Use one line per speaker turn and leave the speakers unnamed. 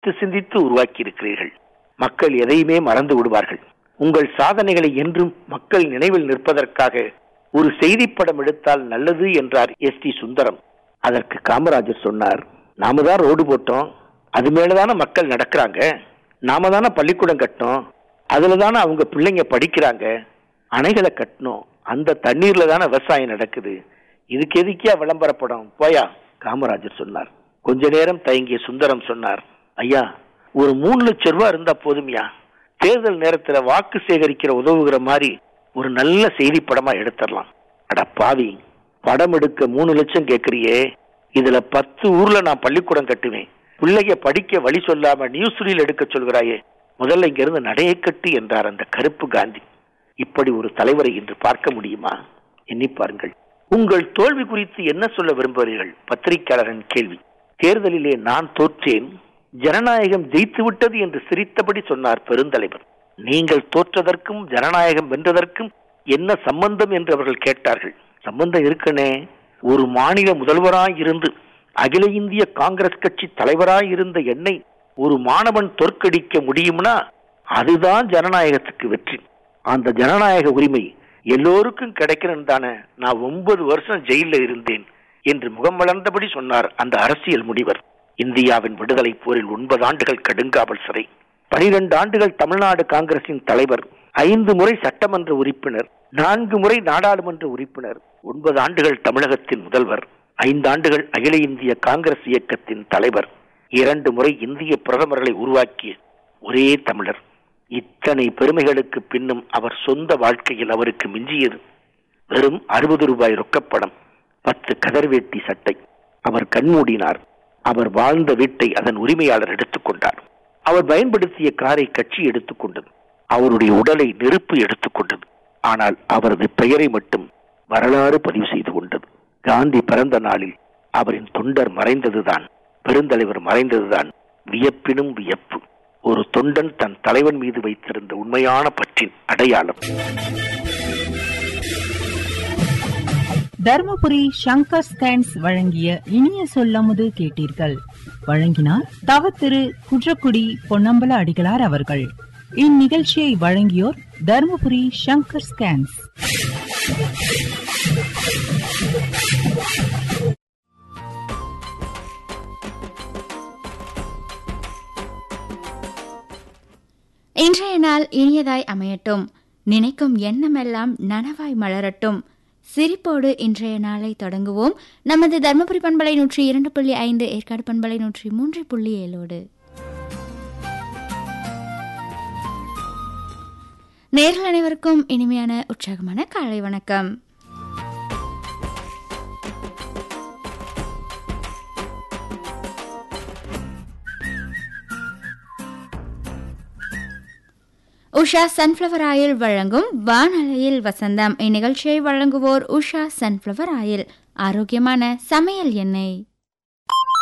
சிந்தித்து சிந்தித்து உருவாக்கி இருக்கிறீர்கள் மக்கள் எதையுமே மறந்து விடுவார்கள் உங்கள் சாதனைகளை என்றும் மக்கள் நினைவில் நிற்பதற்காக ஒரு செய்தி படம் எடுத்தால் நல்லது என்றார் எஸ் டி சுந்தரம் அதற்கு காமராஜர் சொன்னார் நாம தான் ரோடு போட்டோம் அது மேலதானே மக்கள் நடக்கிறாங்க நாம தானே பள்ளிக்கூடம் கட்டினோம் அதுல தானே அவங்க பிள்ளைங்க படிக்கிறாங்க அணைகளை கட்டணும் அந்த தண்ணீர்ல தானே விவசாயம் நடக்குது இதுக்கு எதுக்கியா விளம்பர படம் போயா காமராஜர் சொன்னார் கொஞ்ச நேரம் தயங்கிய சுந்தரம் சொன்னார் ஐயா ஒரு மூணு லட்சம் ரூபாய் இருந்தா போதுமையா தேர்தல் நேரத்துல வாக்கு சேகரிக்கிற உதவுகிற மாதிரி ஒரு நல்ல செய்தி படமா எடுத்துடலாம் அட பாவி படம் எடுக்க மூணு லட்சம் கேக்குறியே இதுல பத்து ஊர்ல நான் பள்ளிக்கூடம் கட்டுவேன் பிள்ளைய படிக்க வழி சொல்லாம நியூஸ் ரீல் எடுக்க சொல்கிறாயே முதல்ல இங்க இருந்து நடைய கட்டு என்றார் அந்த கருப்பு காந்தி இப்படி ஒரு தலைவரை இன்று பார்க்க முடியுமா எண்ணி பாருங்கள் உங்கள் தோல்வி குறித்து என்ன சொல்ல விரும்புகிறீர்கள் பத்திரிகையாளரின் கேள்வி தேர்தலிலே நான் தோற்றேன் ஜனநாயகம் ஜெயித்து விட்டது என்று சிரித்தபடி சொன்னார் பெருந்தலைவர் நீங்கள் தோற்றதற்கும் ஜனநாயகம் வென்றதற்கும் என்ன சம்பந்தம் என்று அவர்கள் கேட்டார்கள் சம்பந்தம் இருக்கனே ஒரு மாநில முதல்வராய் இருந்து அகில இந்திய காங்கிரஸ் கட்சி தலைவராய் இருந்த என்னை ஒரு மாணவன் தோற்கடிக்க முடியும்னா அதுதான் ஜனநாயகத்துக்கு வெற்றி அந்த ஜனநாயக உரிமை எல்லோருக்கும் கிடைக்கணும் தானே நான் ஒன்பது வருஷம் ஜெயில இருந்தேன் என்று முகம் வளர்ந்தபடி சொன்னார் அந்த அரசியல் முடிவர் இந்தியாவின் விடுதலை போரில் ஒன்பது ஆண்டுகள் கடுங்காவல் சிறை பனிரெண்டு ஆண்டுகள் தமிழ்நாடு காங்கிரசின் தலைவர் ஐந்து முறை சட்டமன்ற உறுப்பினர் நான்கு முறை நாடாளுமன்ற உறுப்பினர் ஒன்பது ஆண்டுகள் தமிழகத்தின் முதல்வர் ஐந்தாண்டுகள் அகில இந்திய காங்கிரஸ் இயக்கத்தின் தலைவர் இரண்டு முறை இந்திய பிரதமர்களை உருவாக்கிய ஒரே தமிழர் இத்தனை பெருமைகளுக்கு பின்னும் அவர் சொந்த வாழ்க்கையில் அவருக்கு மிஞ்சியது வெறும் அறுபது ரூபாய் ரொக்கப்படம் பத்து கதர்வேட்டி சட்டை அவர் கண்மூடினார் அவர் வாழ்ந்த வீட்டை அதன் உரிமையாளர் எடுத்துக்கொண்டார் அவர் பயன்படுத்திய காரை கட்சி எடுத்துக்கொண்டது அவருடைய உடலை நெருப்பு எடுத்துக்கொண்டது ஆனால் அவரது பெயரை மட்டும் வரலாறு பதிவு செய்து கொண்டது காந்தி பிறந்த நாளில் அவரின் தொண்டர் மறைந்ததுதான் பெருந்தலைவர் மறைந்ததுதான் வியப்பினும் வியப்பு ஒரு தொண்டன் தன் தலைவன் மீது வைத்திருந்த உண்மையான பற்றின் அடையாளம்
தர்மபுரி சங்கர் ஸ்கேன்ஸ் வழங்கிய இனிய சொல்லமுது கேட்டீர்கள் வழங்கினார் தவ திரு குன்றக்குடி பொன்னம்பல அடிகளார் அவர்கள் இந்நிகழ்ச்சியை வழங்கியோர் தர்மபுரி சங்கர் ஸ்கேன்ஸ்
இன்றைய நாள் இனியதாய் அமையட்டும் நினைக்கும் எண்ணமெல்லாம் நனவாய் மலரட்டும் சிரிப்போடு இன்றைய நாளை தொடங்குவோம் நமது தர்மபுரி பண்பலை நூற்றி இரண்டு புள்ளி ஐந்து ஏற்காடு பண்பலை நூற்றி மூன்று புள்ளி ஏழோடு நேரில் அனைவருக்கும் இனிமையான உற்சாகமான காலை வணக்கம் உஷா சன்ஃப்ளவர் ஆயில் வழங்கும் வானலையில் வசந்தம் இந்நிகழ்ச்சியை வழங்குவோர் உஷா சன்ஃப்ளவர் ஆயில் ஆரோக்கியமான சமையல் எண்ணெய்